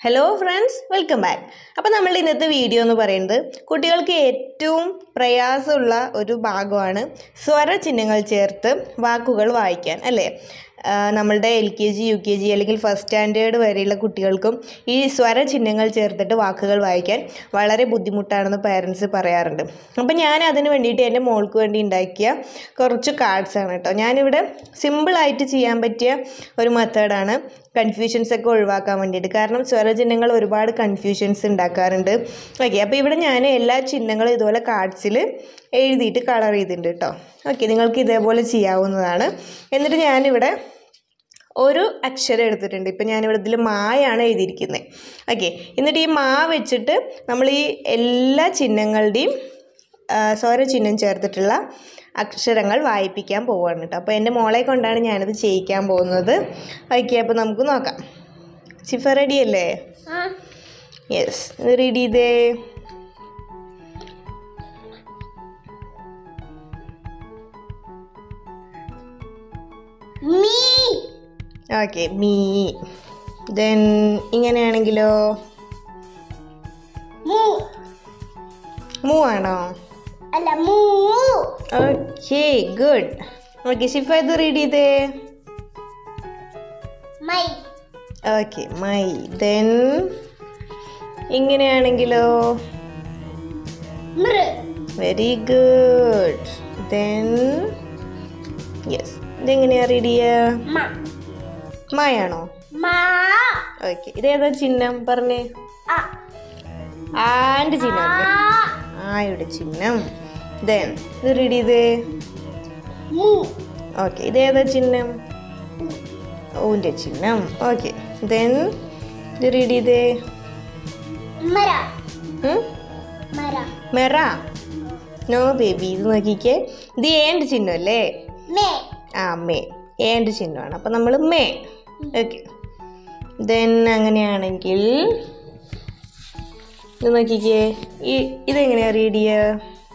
Hello friends welcome back അപ്പോൾ നമ്മളുടെ ഇന്നത്തെ വീഡിയോ എന്ന് പറയുന്നത് കുട്ടികൾക്ക് ഏറ്റവും പ്രയാസമുള്ള ഒരു ഭാഗമാണ് സ്വരചിഹ്നങ്ങൾ ചേർത്ത് വാക്കുകൾ വായിക്കാൻ അല്ലേ ആ, നമ്മളുടെ L K G U K G അല്ലെങ്കിൽ ഫസ്റ്റ് സ്റ്റാൻഡേർഡ് വരെയുള്ള കുട്ടികൾക്കും ഈ സ്വരചിഹ്നങ്ങൾ ചേർത്തിട്ട് വാക്കുകൾ വായിക്കാൻ വളരെ ബുദ്ധിമുട്ടാണെന്ന് പാരൻസ് പറയാറുണ്ട് അപ്പം ഞാൻ അതിന് വേണ്ടിയിട്ട് എൻ്റെ മോൾക്ക് വേണ്ടി ഉണ്ടാക്കിയ കുറച്ച് കാർഡ്സ് ആണ് കേട്ടോ ഞാനിവിടെ സിമ്പിളായിട്ട് ചെയ്യാൻ പറ്റിയ ഒരു മെത്തേഡാണ് കൺഫ്യൂഷൻസ് ഒക്കെ ഒഴിവാക്കാൻ വേണ്ടിയിട്ട് കാരണം സ്വരചിഹ്നങ്ങൾ ഒരുപാട് കൺഫ്യൂഷൻസ് ഉണ്ടാക്കാറുണ്ട് ഓക്കെ അപ്പോൾ ഇവിടെ ഞാൻ എല്ലാ ചിഹ്നങ്ങളും ഇതുപോലെ കാർഡ്സിൽ എഴുതിയിട്ട് കളർ ചെയ്തിട്ടുണ്ട് കേട്ടോ ഓക്കെ നിങ്ങൾക്ക് ഇതേപോലെ ചെയ്യാവുന്നതാണ് എന്നിട്ട് ഞാനിവിടെ ഒരു അക്ഷരം എടുത്തിട്ടുണ്ട് ഇപ്പം ഞാനിവിടെ ഇതിൽ മായാണ് എഴുതിയിരിക്കുന്നത് ഓക്കെ എന്നിട്ട് ഈ മാ വെച്ചിട്ട് നമ്മൾ ഈ എല്ലാ ചിഹ്നങ്ങളുടെയും ആ, സ്വരചിഹ്നം ചേർത്തിട്ടുള്ള അക്ഷരങ്ങൾ വായിപ്പിക്കാൻ പോവുകയാണ് കേട്ടോ അപ്പോൾ എൻ്റെ മോളെ കൊണ്ടാണ് ഞാനിത് ചെയ്യിക്കാൻ പോകുന്നത് ഓക്കെ അപ്പോൾ നമുക്ക് നോക്കാം സിഫ റെഡി അല്ലേ യെസ് ഇത് റെഡി ചെയ്തേ മീ ഓക്കെ മീ ദെൻ ഇങ്ങനെയാണെങ്കിലോ മൂ മൂ ആണോ അല്ല മൂ ഓക്കെ ഗുഡ് ഓക്കെ ഷിഫ ഇത് റെഡി ചെയ്തേ മൈ ഓക്കെ മൈ ദെൻ ഇങ്ങനെയാണെങ്കിലോ മൃ വെരി ഗുഡ് ദെൻ യെസ് ഇതെങ്ങനെയാ റെഡി ചെയ്യുക മ മായാണോ മാ ഓക്കെ ഇതേതാ ചിഹ്നം പറഞ്ഞേ അ ആൻ്റെ ചിഹ്നം അല്ലേ ആ ആയുടെ ചിഹ്നം ദെൻ ഇത് റെഡി ചെയ്തേ മൂ ഓക്കെ ഇതേതാ ചിഹ്നം ഊൻ്റെ ചിഹ്നം ഓക്കെ ദെൻ ഇത് റെഡി ചെയ്തേ മര ഉം? മര മെറ നോ ബേബി ഇത് നോക്കിക്കേ ഇത് ഏൻ്റെ ചിഹ്നം അല്ലേ മേ ആ മേ ഏൻ്റെ ചിഹ്നമാണ് അപ്പം നമ്മൾ മേ ഓക്കെ ദെൻ അങ്ങനെയാണെങ്കിൽ ഇത് നോക്കിക്കേ ഈ ഇതെങ്ങനെയാണ് റീഡ് ചെയ്യുക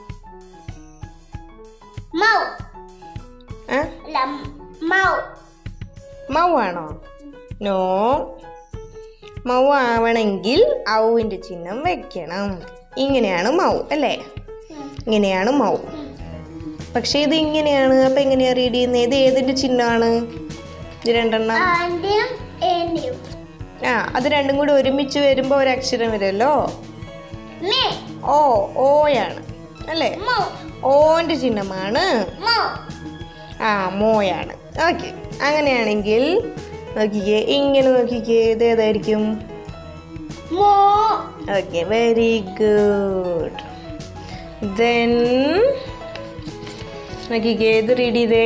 മൗ ആ അല്ല മൗ മൗ ആണോ നോ മൗ ആവണമെങ്കിൽ ഔവിൻ്റെ ചിഹ്നം വെക്കണം ഇങ്ങനെയാണ് മൗ അല്ലേ ഇങ്ങനെയാണ് മൗ പക്ഷേ ഇത് ഇങ്ങനെയാണ് അപ്പം എങ്ങനെയാണ് റീഡ് ചെയ്യുന്നത് ഇത് ഏതിൻ്റെ ചിഹ്നമാണ് ഇത് രണ്ടെണ്ണം ആന്റെയും ഏന്റെയും ആ അത് രണ്ടും കൂടി ഒരുമിച്ച് വരുമ്പോൾ ഒരു അക്ഷരം വരുമല്ലോ മേ ഓ ഓയാണ് അല്ലേ മൗ ഓൻ്റെ ചിഹ്നമാണ് മൗ ആ മോയാണ് ഓക്കെ അങ്ങനെയാണെങ്കിൽ നോക്കിക്കേ ഇങ്ങനെ നോക്കിക്കേ ഇത് ഏതായിരിക്കും മോ ഓക്കെ വെരി ഗുഡ് ദെൻ നോക്കിക്കേ ഇത് റീഡ് ചെയ്തേ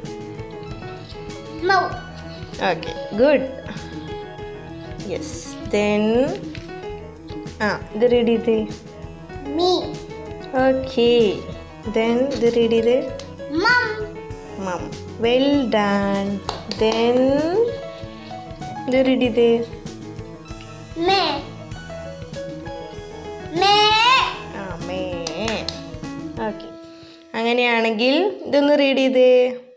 മൗ ഓക്കെ ഗുഡ് യെസ് ദെൻ ആ ഇത് റീഡ് ചെയ്തേ മീ ഓക്കെ ദെൻ ഇത് റീഡ് ചെയ്തേ മം മം വെൽ ഡൺ ദെൻ ഇത് റീഡ് ചെയ്തേ മേ മേ ആ മേ ഓക്കെ അങ്ങനെയാണെങ്കിൽ ഇതൊന്ന് റീഡ് ചെയ്തേ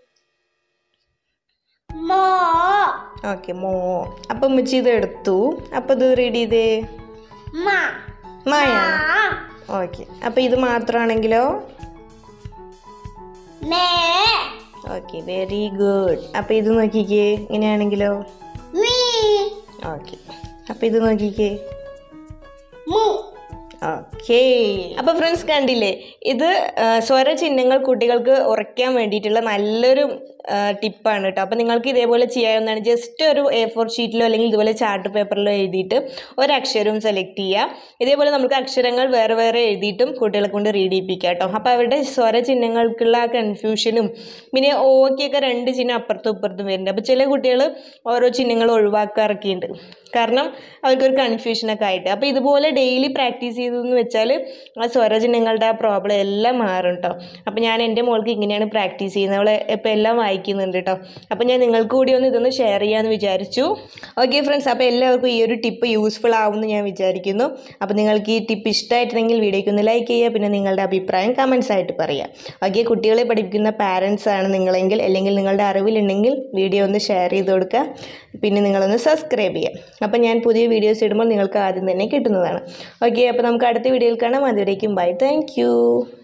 മോ ഓക്കെ മോ അപ്പം മുച്ചി ഇത് എടുത്തു അപ്പം ഇത് റീഡ് ചെയ്തേ മ മായാണ് ആ ഓക്കെ അപ്പം ഇത് മാത്രമാണെങ്കിലോ മേ ഓക്കെ വെരി ഗുഡ് അപ്പം ഇത് നോക്കിക്കേ ഇങ്ങനെയാണെങ്കിലോ മീ ഓക്കെ അപ്പം ഇത് നോക്കിക്കേ മു ഓക്കേ അപ്പോൾ ഫ്രണ്ട്സ് കണ്ടില്ലേ ഇത് ആ, സ്വരചിഹ്നങ്ങൾ കുട്ടികൾക്ക് ഉറയ്ക്കാൻ വേണ്ടിയിട്ടുള്ള നല്ലൊരു ആ, ടിപ്പാണ് കേട്ടോ അപ്പോൾ നിങ്ങൾക്ക് ഇതേപോലെ ചെയ്യാവുന്നതാണ് ജസ്റ്റ് ഒരു എ ഫോർ ഷീറ്റിലോ അല്ലെങ്കിൽ ഇതുപോലെ ചാർട്ട് പേപ്പറിലോ എഴുതിയിട്ട് ഒരക്ഷരവും സെലക്ട് ചെയ്യുക ഇതേപോലെ നമുക്ക് അക്ഷരങ്ങൾ വേറെ വേറെ എഴുതിയിട്ടും കുട്ടികളെ കൊണ്ട് റീഡ് ചെയ്യിപ്പിക്കുക കേട്ടോ അപ്പോൾ അവരുടെ സ്വരചിഹ്നങ്ങൾക്കുള്ള ആ കൺഫ്യൂഷനും പിന്നെ ഓക്കെയൊക്കെ രണ്ട് ചിഹ്നം അപ്പുറത്തും ഇപ്പുറത്തും വരുന്നുണ്ട് അപ്പോൾ ചില കുട്ടികൾ ഓരോ ചിഹ്നങ്ങൾ ഒഴിവാക്കാറൊക്കെ ഉണ്ട് കാരണം അവർക്കൊരു കൺഫ്യൂഷനൊക്കെ ആയിട്ട് അപ്പോൾ ഇതുപോലെ ഡെയിലി പ്രാക്ടീസ് ചെയ്തതെന്ന് വെച്ചാൽ ആ സ്വരചിഹ്നങ്ങളുടെ ആ പ്രോബ്ലം എല്ലാം മാറും കേട്ടോ അപ്പോൾ ഞാൻ എൻ്റെ മോൾക്ക് ഇങ്ങനെയാണ് പ്രാക്ടീസ് ചെയ്യുന്നത് അവളെ ഇപ്പോൾ എല്ലാം വായിക്കുന്നുണ്ട് കേട്ടോ അപ്പോൾ ഞാൻ നിങ്ങൾക്ക് കൂടി ഒന്ന് ഇതൊന്ന് ഷെയർ ചെയ്യാമെന്ന് വിചാരിച്ചു ഓക്കെ ഫ്രണ്ട്സ് അപ്പോൾ എല്ലാവർക്കും ഈ ഒരു ടിപ്പ് യൂസ്ഫുൾ ആവുമെന്ന് ഞാൻ വിചാരിക്കുന്നു അപ്പോൾ നിങ്ങൾക്ക് ഈ ടിപ്പ് ഇഷ്ടമായിട്ടുണ്ടെങ്കിൽ വീഡിയോയ്ക്ക് ഒന്ന് ലൈക്ക് ചെയ്യുക പിന്നെ നിങ്ങളുടെ അഭിപ്രായം കമൻസ് ആയിട്ട് പറയുക ഓക്കെ കുട്ടികളെ പഠിപ്പിക്കുന്ന പാരൻസ് ആണ് നിങ്ങളെങ്കിൽ അല്ലെങ്കിൽ നിങ്ങളുടെ അറിവിലുണ്ടെങ്കിൽ വീഡിയോ ഒന്ന് ഷെയർ ചെയ്ത് കൊടുക്കുക പിന്നെ നിങ്ങളൊന്ന് സബ്സ്ക്രൈബ് ചെയ്യുക അപ്പോൾ ഞാൻ പുതിയ വീഡിയോസ് ഇടുമ്പോൾ നിങ്ങൾക്ക് ആദ്യം തന്നെ കിട്ടുന്നതാണ് ഓക്കെ അപ്പോൾ നമുക്ക് അടുത്ത വീഡിയോയിൽ കാണാം അതുവരേക്കും ബൈ താങ്ക്